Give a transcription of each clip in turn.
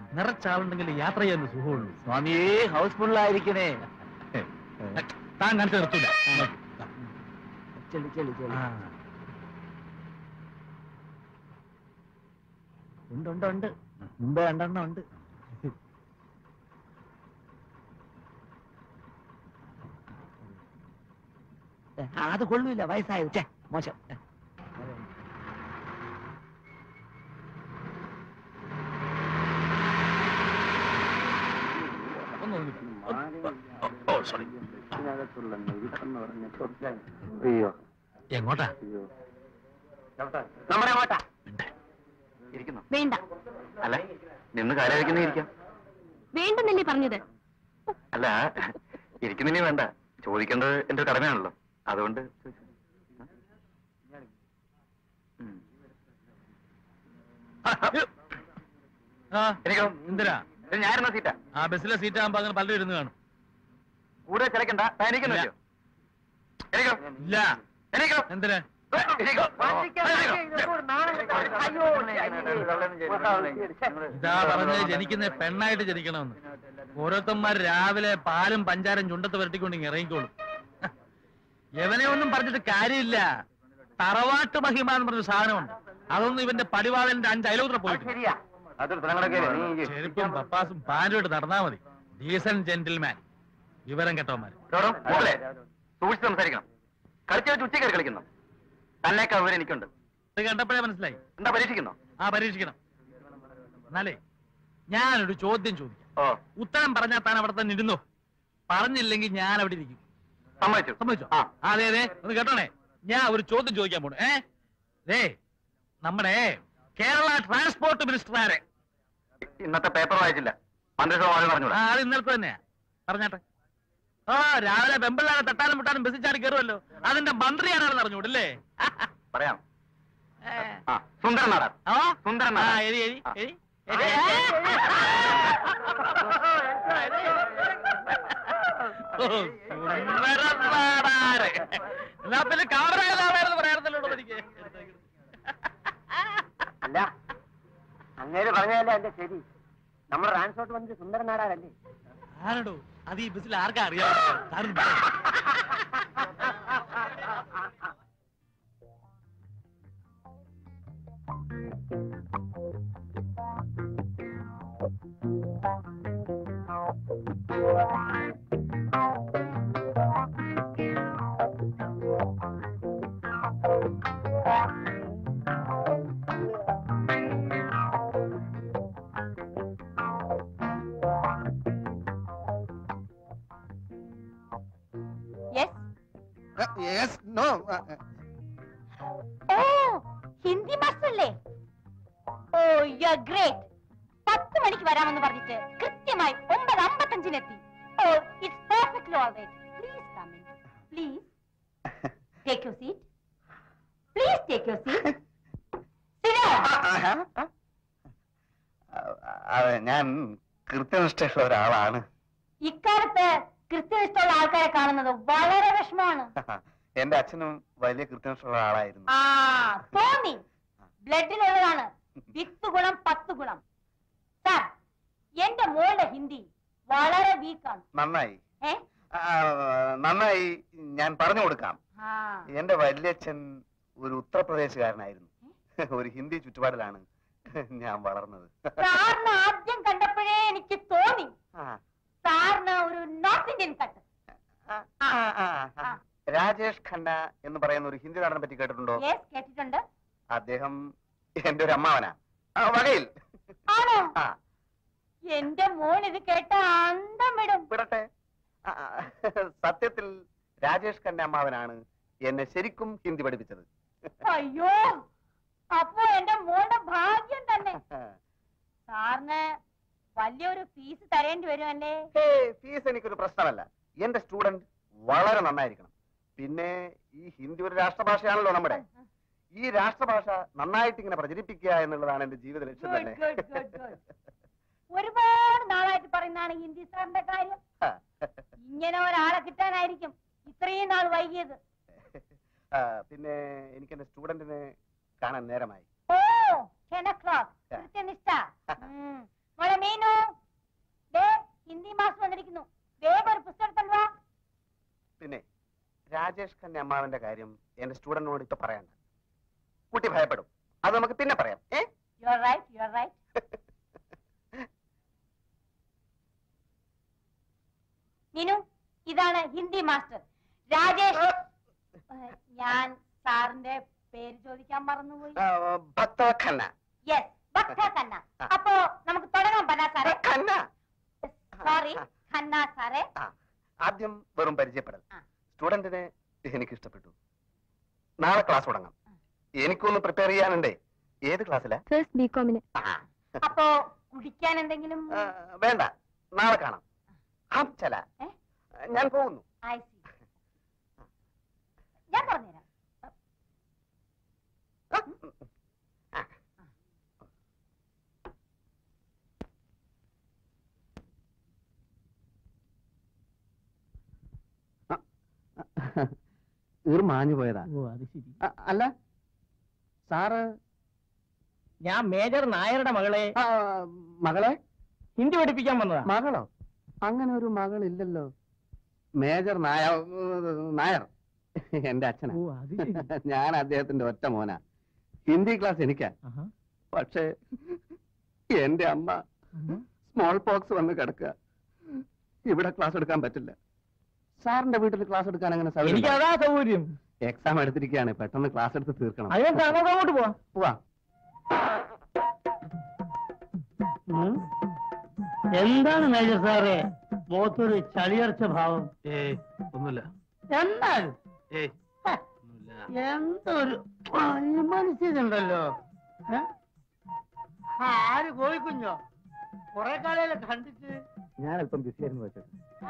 നിറച്ചാളുണ്ടെങ്കിൽ യാത്ര ചെയ്യാൻ ഒരു സുഖമുള്ളൂ സ്വാമിയേ ഹൗസ്ഫുള്ളായിരിക്കണേ താൻ കാണിച്ചു നിർത്തൂല ചെല്ലി ചെല്ലി ചെല്ലി ആ. ഉണ്ട് ഉണ്ട് ഉണ്ട് മുമ്പേ രണ്ടെണ്ണം ഉണ്ട് ആ, അത് കൊള്ളൂല വയസ്സായത് ഛെ, മോശം ഒന്ന് ഒന്ന് ഓ സോറി അയ്യോ എങ്ങോട്ടാ അയ്യോ നമ്മുടെ കോട്ട ഇരിക്കുന്നു വേണ്ട അല്ല നിന്ന് കാലായിരിക്കുന്ന ഇരിക്കാം വേണ്ടെന്നല്ലേ പറഞ്ഞത് അല്ല ഇരിക്കുന്നിനി വേണ്ട ചോദിക്കേണ്ടത് എന്റെ ഒരു കടമയാണല്ലോ അതുകൊണ്ട് ചോദിച്ചു. ഉം. ആ എനിക്കോ എന്തിനാ ഇത് ഞാനിരുന്ന സീറ്റാ ആ ബസ്സിലെ സീറ്റ് ആകുമ്പോ അങ്ങനെ പലരും ഇരുന്ന് കാണും കൂടുതൽ ചിലക്കണ്ട എനിക്കുന്നു ഇല്ല. എനിക്കോ ഇല്ല എനിക്കോ എന്തിനാ എനിക്കോ ഇതാ പറഞ്ഞത് ജനിക്കുന്ന പെണ്ണായിട്ട് ജനിക്കണമെന്ന് ഓരോരുത്തന്മാർ രാവിലെ പാലും പഞ്ചാരം ചുണ്ടത്ത് വരട്ടിക്കൊണ്ട് ഇങ്ങ് ഇറങ്ങിക്കോളും എവനെ ഒന്നും പറഞ്ഞിട്ട് കാര്യമില്ല തറവാട്ട് മഹിമ എന്ന് പറഞ്ഞ സാധനമുണ്ട് അതൊന്നും ഇവന്റെ പടിവാളന്റെ അഞ്ച് അയലോത്ര പോയിട്ട് ശരിയാ അതൊരു സ്ഥലങ്ങളൊക്കെ ചെരുപ്പും പപ്പാസും പാൻറ്റുമായിട്ട് നടന്നാ മതി ഡീസൻ ജെന്റിൽമാൻ വിവരം കെട്ടവന്മാര് സൂക്ഷിച്ച് സംസാരിക്കണം കളിച്ചു വെച്ച് ഉച്ചയ്ക്ക് കളിക്കുന്നു തന്നേക്കാ വിവരം എനിക്കുണ്ട് ഇത് കണ്ടപ്പോഴേ മനസ്സിലായി എന്താ പരീക്ഷിക്കുന്നോ ആ പരീക്ഷിക്കണം എന്നാലേ ഞാനൊരു ചോദ്യം ചോദിക്കാം ഓ ഉത്തരം പറഞ്ഞാൽ താൻ അവിടെ തന്നെ ഇരുന്നോ പറഞ്ഞില്ലെങ്കിൽ ഞാൻ അവിടെ ഇരിക്കും സമ്മതിച്ചു സമ്മതിച്ചോ ആ. ആ, അതെ അതെ ഒന്ന് കേട്ടോണേ ഞാൻ ഒരു ചോദ്യം ചോദിക്കാൻ പോണു ഏ ദേ നമ്മുടെ കേരള ട്രാൻസ്പോർട്ട് മിനിസ്റ്റർ ആരെ ഇന്നത്തെ പേപ്പർ വായിച്ചില്ല മന്ത്രിസഭ ആരും ആ പറഞ്ഞൂടാ അത് ഇന്നലത്തെ തന്നെയാ പറഞ്ഞാട്ടെ ആ രാവിലെ വെമ്പിള്ളാരെ തട്ടാനും മുട്ടാനും ബസ്സിൽ ചാടി കയറുമല്ലോ അതിന്റെ മന്ത്രി ആരാണെന്ന് അറിഞ്ഞൂടല്ലേ പറയാം ആ സുന്ദരൻ നാടാർ ആ സുന്ദരൻ ആ നാടാർ എരി എരി ആ. എരി എരി. ഓ, സുന്ദരൻ നാടാര്. എന്നാ പിന്നെ കാമരാജാവായിരുന്നു പറയാറുണ്ടല്ലോ എനിക്ക് അല്ല അങ്ങേര് പറഞ്ഞതല്ലേ എന്റെ ശരി നമ്മുടെ ട്രാൻസ്പോർട്ട് മന്ത്രി സുന്ദരനാടാരല്ലേ ആരടോ അത് ഈ ബസ്സിൽ ആർക്കാ അറിയാം താനൊന്ന് പറ. Yes no oh Hindi master അല്ലേ ഓ യു ഗ്രേറ്റ് പത്ത് മണിക്ക് വരാമെന്ന് പറഞ്ഞിട്ട് കൃത്യമായി ഒമ്പത് അമ്പത്തഞ്ചിനെത്തി oh it's perfectly all right please come in please take your seat please take your seat ഞാൻ കൃത്യനിഷ്ഠയുള്ള ഒരാളാണ് ഇക്കാലത്ത് കൃത്യനിഷ്ഠമുള്ള ആൾക്കാരെ കാണുന്നത് വളരെ വിഷമമാണ് എന്റെ അച്ഛനും വലിയ കൃത്യനിഷ്ഠയുള്ള ആളായിരുന്നു ആ തോന്നി ബ്ലഡിനുള്ളതാണ് വിത്ത് ഗുണം പത്ത് ഗുണം സാർ എന്റെ മോളുടെ ഹിന്ദി വളരെ വീക്കാണ് നന്നായി ഏ ആ, നന്നായി ഞാൻ പറഞ്ഞു കൊടുക്കാം ആ എന്റെ വല്യച്ഛൻ ഒരു ഉത്തർപ്രദേശുകാരനായിരുന്നു ഒരു ഹിന്ദി ചുറ്റുപാടിലാണ് ഞാൻ വളർന്നത് സാറിന് ആദ്യം കണ്ടപ്പോഴേ എനിക്ക് തോന്നി ആ, സാറിന് ഒരു നോർത്ത് ഇന്ത്യൻ കട്ട് ആ, ആ, ആ, ആ. രാജേഷ് ഖന്ന എന്ന് പറയുന്ന ഒരു ഹിന്ദി നടനെ പറ്റി കേട്ടിട്ടുണ്ടോ യെസ് കേട്ടിട്ടുണ്ട് അദ്ദേഹം എന്റെ ഒരു അമ്മാവനാ ആ, വകയിൽ ആണോ ആ എന്റെ മോൻ ഇത് കേട്ട അന്തം വിടും വിടട്ടെ ആ, ആ, സത്യത്തിൽ രാജേഷ് ഖന്ന അമ്മാവനാണ് എന്നെ ശരിക്കും ഹിന്ദി പഠിപ്പിച്ചത് അയ്യോ അപ്പോ എന്റെ മോളുടെ ഭാഗ്യം തന്നെ സാറിന് വലിയൊരു ഫീസ് തരേണ്ടി വരുമല്ലേ ഹേയ്, ഫീസ് എനിക്കൊരു പ്രശ്നമല്ല എന്റെ സ്റ്റുഡന്റ് വളരെ നന്നായിരിക്കണം പിന്നെ ഈ ഹിന്ദി ഒരു രാഷ്ട്രഭാഷയാണല്ലോ നമ്മുടെ ഈ രാഷ്ട്രഭാഷ നന്നായിട്ട് ഇങ്ങനെ പ്രചരിപ്പിക്കുക എന്നുള്ളതാണ് എന്റെ ജീവിത ലക്ഷ്യം Good, തന്നെ good, good, good. ഒരുപാട് നാളായിട്ട് പറയുന്നതാണ് ഹിന്ദി സാറിന്റെ കാര്യം ഇങ്ങനെ ഒരാളെ കിട്ടാനായിരിക്കും ഇത്രയും നാൾ വൈകിയത് ആ, പിന്നെ എനിക്ക് എന്റെ സ്റ്റുഡന്റിനെ കാണാൻ നേരമായി ഓ ടെൻ ഒ ക്ലോക്ക് കൃത്യനിഷ്ഠ ഉം. മോളെ മീനു രാജേഷ് ഖന്ന അമ്മാവന്റെ കാര്യം എന്റെ സ്റ്റുഡന്റിനോട് ഇപ്പൊ പറയണ്ട കുട്ടി ഭയപ്പെടും അത് നമുക്ക് പിന്നെ പറയാം ഏ you are right you are right Ninu ഇതാണ് ഹിന്ദി മാസ്റ്റർ രാജേഷ് ഏഹ്, ഞാൻ സാറിന്റെ പേര് ചോദിക്കാൻ മറന്നുപോയി ആ, ഭക്ത ഖന്ന യെസ് ഭക്ത ഖന്ന അപ്പോ നമുക്ക് തുടങ്ങാം ബന സാറേ ഖന്ന സോറി ഖന്ന സാറേ ആ, ആദ്യം വെറും പരിചയപ്പെടൽ ആ. സ്റ്റുഡന്റിനെ എനിക്ക് ഇഷ്ടപ്പെട്ടു നാളെ ക്ലാസ് തുടങ്ങാം എനിക്കൊന്ന് പ്രിപ്പയർ ചെയ്യാനുണ്ടേ ഏത് ക്ലാസ്സിലാ ഫസ്റ്റ് ബി കോമിന് ആ, അപ്പോ കുടിക്കാൻ എന്തെങ്കിലും ആ, വേണ്ട നാളെ കാണാം ഹം ചല ഏ? ഞാൻ പോകുന്നു ഐ സി ഞാൻ പറഞ്ഞുതരാം ഈർ മാഞ്ഞു പോയതാ ഓ അത് ശരി അ- അല്ല സാറ് ഞാൻ മേജർ നായരുടെ മകളെ ആ, മകളെ ഹിന്ദി പഠിപ്പിക്കാൻ വന്നതാ മകളോ അങ്ങനെ ഒരു മകളില്ലല്ലോ മേജർ നായ നായർ എന്റെ അച്ഛനാ ഓ അത് ശരി ഞാൻ അദ്ദേഹത്തിന്റെ ഒറ്റ മോനാ ഹിന്ദി ക്ലാസ് എനിക്കാ ആഹാ. പക്ഷേ എന്റെ അമ്മ സ്മോൾ പോക്സ് വന്ന് കിടക്കുക ഇവിടെ ക്ലാസ് എടുക്കാൻ പറ്റില്ല സാറിന്റെ വീട്ടിൽ ക്ലാസ് എടുക്കാൻ അങ്ങനെ എനിക്ക് അതാ സൗകര്യം എക്സാം എടുത്തിരിക്കുകയാണ് പെട്ടെന്ന് ക്ലാസ് എടുത്ത് തീർക്കണം അതിനെന്താ നമുക്ക് അങ്ങോട്ട് പോവാം പോവാ എന്താണ് മേജർ സാറേ മുഖത്തൊരു ചളിയർച്ച ഭാവം ഏയ് ഒന്നുമില്ല എന്നാലും ഏയ് ഹ, ഒന്നുമില്ല എന്തൊരു മനസ്സിലുണ്ടല്ലോ ആര് കോഴിക്കുഞ്ഞോ കൊറേ കാലയിലെ കണ്ടിട്ട് ഞാൻ അല്പം ബിസി ആയിരുന്നു വെച്ചത്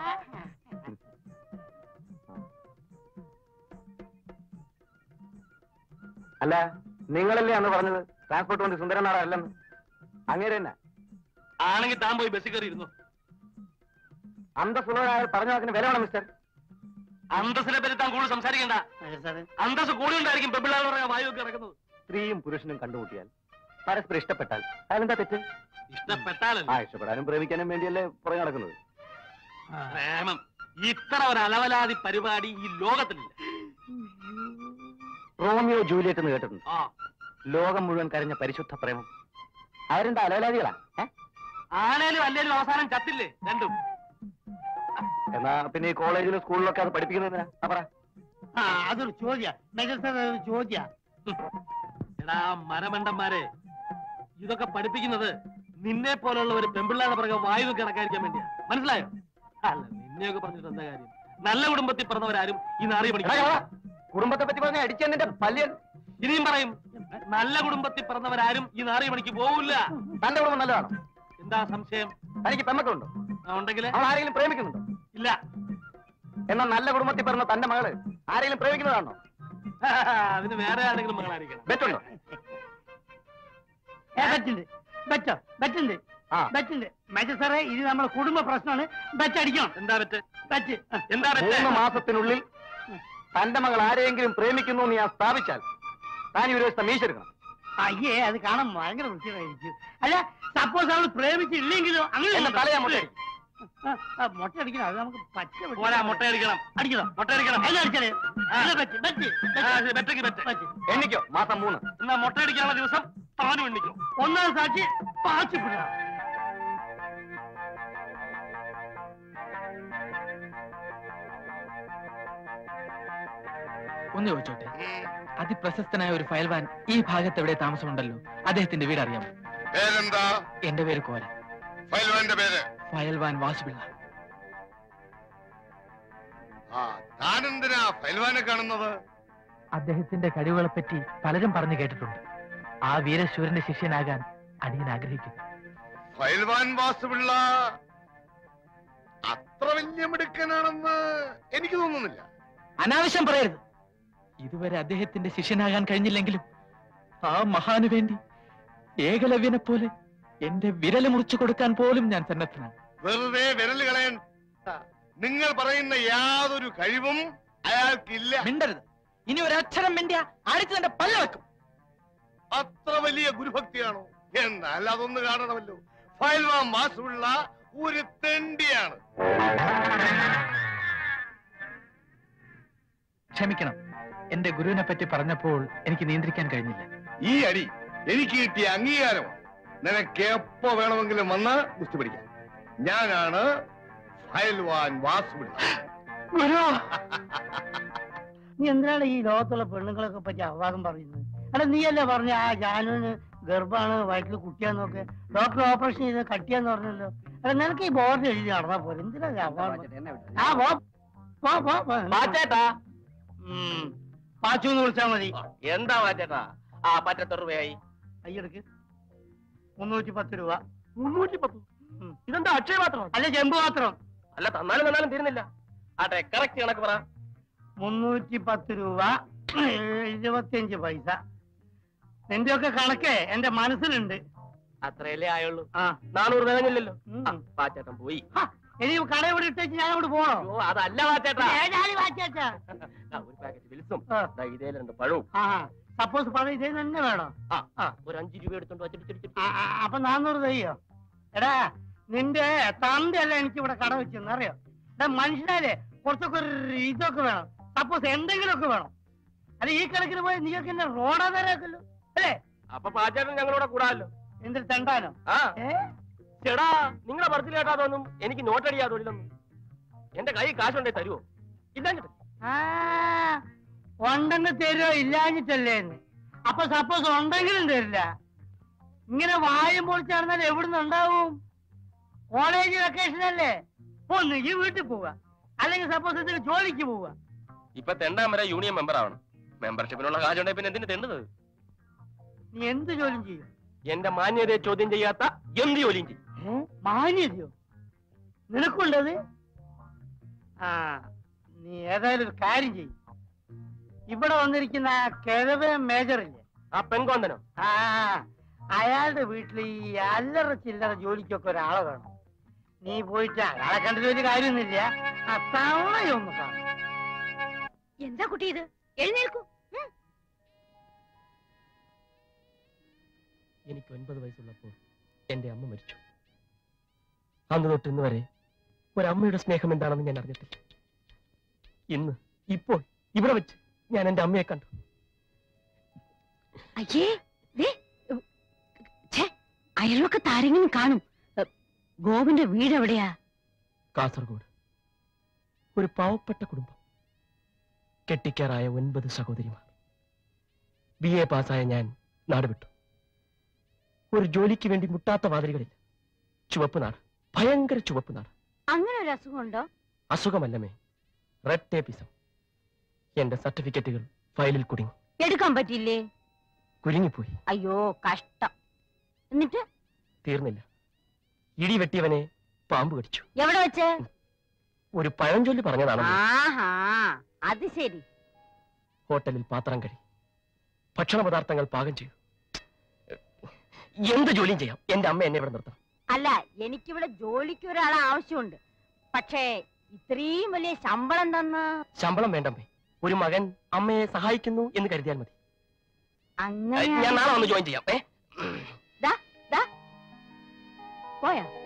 അല്ല നിങ്ങളല്ലേ അന്ന് പറഞ്ഞത് ട്രാൻസ്പോർട്ട് കൊണ്ട് സുന്ദരനാടാ അല്ലെന്ന് അങ്ങേര് തന്നെ ആണെങ്കിൽ താൻ പോയി ബസ്സിൽ കയറി ഇരുന്നു അന്തസ്സുള്ളവരായ പറഞ്ഞ വാക്കിന് വില വേണം മിസ്റ്റർ അന്തസ്സിനെ പറ്റി താൻ കൂടുതൽ സംസാരിക്കണ്ട അന്തസ് കൂടി ഉണ്ടായിരിക്കും പെമ്പിള്ളാർ പറയാ വായു ഒക്കെ ഇറക്കുന്നത് സ്ത്രീയും പുരുഷനും കണ്ടുമുട്ടിയാൽ പരസ്പരം ഇഷ്ടപ്പെട്ടാൽ അതിനെന്താ തെറ്റ് ഇഷ്ടപ്പെട്ടാലല്ല ആ ഇഷ്ടപ്പെടാനും പ്രേമിക്കാനും വേണ്ടിയല്ലേ പുറകെ നടക്കുന്നത് പ്രേമം ഇത്ര ഒരു അലവലാതി പരിപാടി ഈ ലോകത്തിലില്ല റോമിയോ ജൂലിയറ്റ് എന്ന് കേട്ടിട്ടുണ്ട് ആ ലോകം മുഴുവൻ കരഞ്ഞ പരിശുദ്ധ പ്രേമം അവരെന്താ അലവലാദികളാ ഏ? ആണേലും അല്ലേലും അവസാനം ചത്തില്ലേ രണ്ടും എന്നാ പിന്നെ ഈ കോളേജിലും സ്കൂളിലൊക്കെ അത് പഠിപ്പിക്കുന്നതിനാ ആ, പറ ആ അതൊരു ചോദ്യ മേജർ സാർ അതൊരു ചോദ്യ എടാ മരമണ്ടന്മാരെ ഇതൊക്കെ പഠിപ്പിക്കുന്നത് നിന്നെ പോലുള്ള ഒരു പെമ്പിള്ളാരുടെ പുറകെ വായു ഒക്കെ ഇറക്കാതിരിക്കാൻ വേണ്ടിയാ മനസ്സിലായോ അല്ല നിന്നെയൊക്കെ പറഞ്ഞിട്ട് എന്താ കാര്യം നല്ല കുടുംബത്തിൽ പിറന്നവരാരും ഈ നാറിയ എടാ, പഠിക്കും എടാ, കുടുംബത്തെ പറ്റി പറഞ്ഞ അടിച്ചെന്നിന്റെ പല്ലിയൻ ഇനിയും പറയും നല്ല കുടുംബത്തിൽ പിറന്നവരാരും ഈ നാറിയ പണിക്ക് പോവില്ല തന്റെ കുടുംബം നല്ലതാണോ എന്താ സംശയം തനിക്ക് പെമ്മക്കളുണ്ടോ ആ, ഉണ്ടെങ്കില് അവൾ ആരെങ്കിലും പ്രേമിക്കുന്നുണ്ടോ ഇല്ല എന്നാൽ നല്ല കുടുംബത്തിൽ പിറന്ന തന്റെ മകള് ആരെങ്കിലും പ്രേമിക്കുന്നതാണോ അതിന് വേറെ ആരെങ്കിലും മകളായിരിക്കണം ബെറ്റുണ്ടോ ബെറ്റുണ്ട് ബെറ്റോ ബെറ്റുണ്ട് ആ ബെറ്റുണ്ട് മേജർ സാറേ ഇത് നമ്മുടെ കുടുംബ പ്രശ്നമാണ് ബെറ്റ് അടിക്കണം എന്താ പറ്റ് ബെറ്റ് എന്താ പറ്റ് മൂന്ന് മാസത്തിനുള്ളിൽ തന്റെ മകൾ ആരെയെങ്കിലും പ്രേമിക്കുന്നു എന്ന് ഞാൻ സ്ഥാപിച്ചാൽ താൻ ഈ ഒരു ദിവസത്തെ മീശ എടുക്കണം അയ്യേ അത് കാണാൻ ഭയങ്കര വൃത്തിയായിരിക്കും അല്ല സപ്പോസ് അവൾ പ്രേമിച്ചില്ലെങ്കിലോ അങ്ങനെ എന്നെ തലയാ മുട്ടയടിക്കും. മുട്ട അടിക്കണം അത് നമുക്ക് പച്ച വെട്ടി പോരാ മുട്ട അടിക്കണം അടിക്കണോ മുട്ട അടിക്കണം അതിന് അടിച്ചാലേ അല്ല, ബെറ്റ് ബെറ്റ് ആ, ശരി, ബെറ്റെങ്കി ബെറ്റ് ബെറ്റ് എണ്ണിക്കോ മാസം മൂന്ന് എന്നാ മുട്ട അടിക്കാനുള്ള ദിവസം താനും എണ്ണിക്കും ഒന്നാം സാക്ഷി പാച്ചിപ്പിട ഒന്ന് ചോദിച്ചോട്ടെ അതിപ്രശസ്തനായ ഒരു ഫയൽവാൻ ഈ ഭാഗത്ത് എവിടെ താമസമുണ്ടല്ലോ അദ്ദേഹത്തിന്റെ വീട് അറിയാമോ പേരെന്താ എന്റെ പേര് കോല ഫൈൽവാന്റെ പേര് ഫയൽവാൻ വാസുപിള്ള ആ താനെന്തിനാ ഫൈൽവാനെ കാണുന്നത് അദ്ദേഹത്തിന്റെ കഴിവുകളെ പറ്റി പലരും പറഞ്ഞു കേട്ടിട്ടുണ്ട് ആ വീരശൂരന്റെ ശിഷ്യനാകാൻ അടിയൻ ആഗ്രഹിക്കുന്നു ഫൈൽവാൻ വാസുപിള്ള അത്ര വലിയ മിടുക്കനാണെന്ന് എനിക്ക് തോന്നുന്നില്ല അനാവശ്യം പറയരുത് ഇതുവരെ അദ്ദേഹത്തിന്റെ ശിഷ്യനാകാൻ കഴിഞ്ഞില്ലെങ്കിലും ആ മഹാനു വേണ്ടി ഏകലവ്യനെ പോലെ എന്റെ വിരല് മുറിച്ചു കൊടുക്കാൻ പോലും ഞാൻ സന്നദ്ധനാണ് വെറുതെ വിരൽ കളയാൻ നിങ്ങൾ പറയുന്ന യാതൊരു കഴിവും അയാൾക്കില്ല മിണ്ടരുത് ഇനി ഒരു അക്ഷരം മിണ്ടിയ അടിച്ചു തന്റെ പല്ല വെക്കും അത്ര വലിയ ഗുരുഭക്തിയാണോ എന്നാൽ അതൊന്ന് കാണണമല്ലോ ഫൈൽവാൻ വാസുപിള്ള ഒരു തെണ്ടിയാണ് ക്ഷമിക്കണം എന്റെ ഗുരുവിനെ പറ്റി പറഞ്ഞപ്പോൾ എനിക്ക് നിയന്ത്രിക്കാൻ കഴിഞ്ഞില്ല ഈ അടി എനിക്ക് കിട്ടിയ അംഗീകാരം നിനക്ക് എപ്പോ വേണമെങ്കിലും വന്ന് ഗുസ്തി പിടിക്കാം ഞാനാണ് ഫയൽവാൻ വാസുപിള്ള ഗുരു നീ എന്തിനാണ് ഈ ലോകത്തുള്ള പെണ്ണുങ്ങളൊക്കെ പറ്റി അപവാദം പറയുന്നത് അല്ല നീയല്ലേ പറഞ്ഞ ആ ജാനുവിന് ഗർഭാണ് വയറ്റിൽ കുട്ടിയാന്നൊക്കെ ഡോക്ടർ ഓപ്പറേഷൻ ചെയ്ത് കട്ടിയാന്ന് പറഞ്ഞല്ലോ അല്ല നിനക്ക് ഈ ബോർഡ് എഴുതി നടന്നാ പോലെ എന്തിനാ ഈ അപവാദം ആ പോ പോ പോ പോ. പാച്ചേട്ടാ ഉം. പാച്ചു എന്ന് വിളിച്ചാ മതി എന്താ പാച്ചേട്ടാ ആ പറ്റത്തെത്ര രൂപയായി കയ്യെടുക്ക് മുന്നൂറ്റി പത്ത് രൂപ മുന്നൂറ്റി പത്ത് ഉം. ഇതെന്താ അക്ഷയ മാത്രം അല്ല ചെമ്പ് മാത്രം അല്ല തന്നാലും തന്നാലും തീരുന്നില്ല ആട്ടെ കറക്റ്റ് കണക്ക് പറ മുന്നൂറ്റി പത്ത് രൂപ ഇരുപത്തിയഞ്ച് പൈസ നിന്റെ ഒക്കെ കണക്ക് എന്റെ മനസ്സിലുണ്ട് അത്രയല്ലേ ആയുള്ളൂ ആ നാനൂറ് തികഞ്ഞില്ലല്ലോ ഉം. ആ, പാച്ചേട്ടൻ പോയി ഹ, ഇനി കട ഇവിടെ ഇട്ടേച്ച് ഞാൻ അവിടെ പോണോ ഓ അതല്ല പാച്ചേട്ടാ ഏതായാലും വാച്ചാച്ചാ ആ, ഒരു പാക്കറ്റ് വിൽസും ആ. ദാ ഇതേ രണ്ട് പഴവും ആ സപ്പോസ് പണം ഇതേ തന്നെ വേണോ ആ ആ ഒരു അഞ്ച് രൂപ എടുത്തോണ്ട് വച്ചിട്ട് ചിരി, ചിരി, ആ, ചിരി. ആ, അപ്പൊ നാന്നൂറ് തയ്യോ എടാ നിന്റെ തന്തയല്ല എനിക്ക് ഇവിടെ കട വെച്ചെന്ന് അറിയോ എടാ മനുഷ്യനാലേ കുറച്ചൊക്കെ ഒരു ഇതൊക്കെ വേണം സപ്പോസ് എന്തെങ്കിലുമൊക്കെ വേണം അല്ല ഈ കണക്കിന് പോയി നീയൊക്കെ എന്നെ റോഡാതാരാക്കല്ലോ അല്ലേ അപ്പൊ പാച്ചേട്ടൻ ഞങ്ങളോട് കൂടാമല്ലോ എന്തൊരു തെണ്ടാനോ ആ ഏ ചേടാ നിങ്ങളെ പറച്ചിൽ കേട്ടാതൊന്നും എനിക്ക് നോട്ടടിയാ തൊഴിലൊന്നും എന്റെ കൈ കാശുണ്ടേ തരുവോ ഇല്ലാഞ്ഞിട്ട് ആ ഉണ്ടെന്ന് തരുമോ ഇല്ലാഞ്ഞിട്ടല്ലേ എന്ന് അപ്പൊ സപ്പോസ് ഉണ്ടെങ്കിലും തരില്ല ഇങ്ങനെ വായും പൊളിച്ച് നടന്നാൽ എവിടുന്ന് ഉണ്ടാവും കോളേജ് വെക്കേഷൻ അല്ലേ ഒന്ന് ഈ വീട്ടിൽ പോവുക അല്ലെങ്കിൽ സപ്പോസ് ഇതിന് ജോലിക്ക് പോവുക ഇപ്പൊ തെണ്ടാൻ വരെ യൂണിയൻ മെമ്പർ ആവണം മെമ്പർഷിപ്പിനുള്ള കാശുണ്ടെ പിന്നെ എന്തിനു തെണ്ടത് നീ എന്ത് ജോലിയും ചെയ്യും എന്റെ മാന്യതയെ ചോദ്യം ചെയ്യാത്ത എന്ത് ജോലിയും ചെയ്യും ഏ? മാന്യതയോ നിനക്കുണ്ടത് ആ നീ ഏതായാലും ഒരു കാര്യം ചെയ്യും ഇവിടെ വന്നിരിക്കുന്ന ആ കിഴവേ മേജർ ഇല്ലേ ആ പെൺകോന്തനോ ആ അയാളുടെ വീട്ടിൽ ഈ അല്ലറ ചില്ലറ ജോലിക്കൊക്കെ ഒരാളെ വേണം നീ പോയിട്ട് അയാളെ കണ്ടിട്ട് ഒരു കാര്യമൊന്നുമില്ല ആ തവണയൊന്ന് കാണും എന്താ കുട്ടി ഇത് എഴുന്നേൽക്കൂ ഉം. എനിക്ക് ഒൻപത് വയസ്സുള്ളപ്പോൾ എന്റെ അമ്മ മരിച്ചു അന്ന് തൊട്ട് ഇന്ന് വരെ ഒരമ്മയുടെ സ്നേഹം എന്താണെന്ന് ഞാൻ അറിഞ്ഞിട്ടില്ല ഇന്ന് ഇപ്പോൾ ഇവിടെ വെച്ച് ഞാൻ എന്റെ അമ്മയെ കണ്ടു അയ്യേ ദേ ഉം, ഛേ, അയൽവക്കത്ത് ആരെങ്കിലും കാണും എ, ഗോവിന്റെ വീട് എവിടെയാ കാസർഗോഡ് ഒരു പാവപ്പെട്ട കുടുംബം കെട്ടിക്കാറായ ഒൻപത് സഹോദരിമാർ ബി എ പാസ്സായ ഞാൻ നാട് വിട്ടു ഒരു ജോലിക്ക് വേണ്ടി മുട്ടാത്ത വാതിലുകളില്ല ചുവപ്പ് നാട് ഭയങ്കര ചുവപ്പ് നാട് അങ്ങനെ ഒരു അസുഖമുണ്ടോ അസുഖമല്ലമേ റെഡ് ടേപ്പിസം എന്റെ സർട്ടിഫിക്കറ്റുകൾ ഫയലിൽ കുടുങ്ങി എടുക്കാൻ പറ്റില്ലേ കുരുങ്ങിപ്പോയി അയ്യോ കഷ്ടം എന്നിട്ട് തീർന്നില്ല ഇടി വെട്ടിയവനെ പാമ്പ് കടിച്ചു എവിടെ വെച്ച് ഒരു പഴഞ്ചൊല്ലി പറഞ്ഞതാണ് ആഹാ അത് ശരി ഹോട്ടലിൽ പാത്രം കഴി ഭക്ഷണ പദാർത്ഥങ്ങൾ പാകം ചെയ്തു എന്ത് ജോലിയും ചെയ്യാം എന്റെ അമ്മ എന്നെ ഇവിടെ നിർത്തണം അല്ല എനിക്കിവിടെ ജോലിക്ക് ഒരാളെ ആവശ്യമുണ്ട് പക്ഷേ ഇത്രയും വലിയ ശമ്പളം തന്ന് ശമ്പളം വേണ്ടമ്മേ ഒരു മകൻ അമ്മയെ സഹായിക്കുന്നു എന്ന് കരുതിയാൽ മതി അങ്ങനെ ഞാൻ നാളെ വന്ന് ജോയിൻ ചെയ്യാം ഏ പോയാ